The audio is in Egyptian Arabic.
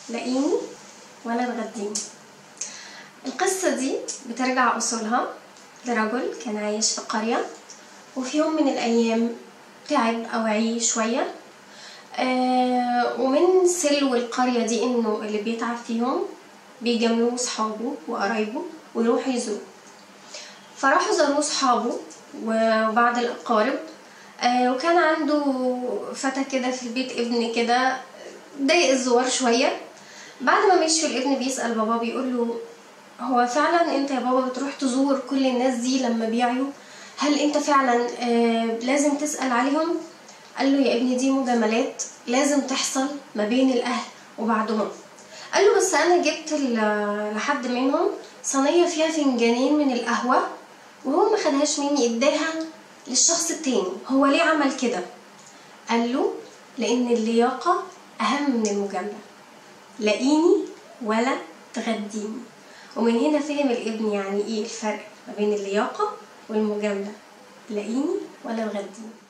لاقيني ولا تغديني القصة دي بترجع أصولها لرجل كان عايش في قرية وفي يوم من الأيام تعب أو عي شوية آه ومن سلو القرية دي إنه اللي بيتعب فيهم بيجاملوه صحابه وقرايبه ويروحوا يزوروه فراحوا زاروه صحابه وبعض الأقارب آه وكان عنده فتى كده في البيت ابن كده ضايق الزوار شوية بعد ما مشوا الابن بيسأل بابا بيقول له هو فعلا انت يا بابا بتروح تزور كل الناس دي لما بيعيوا هل انت فعلا آه لازم تسأل عليهم قال له يا ابني دي مجاملات لازم تحصل ما بين الأهل وبعضهم قال له بس أنا جبت لحد منهم صينية فيها فنجانين من القهوة وهو ما خدهاش مني اداها للشخص التاني هو ليه عمل كده قال له لأن اللياقة أهم من المجاملة لاقيني ولا تغديني ومن هنا فهم الابن يعني ايه الفرق ما بين اللياقة والمجاملة لاقيني ولا تغديني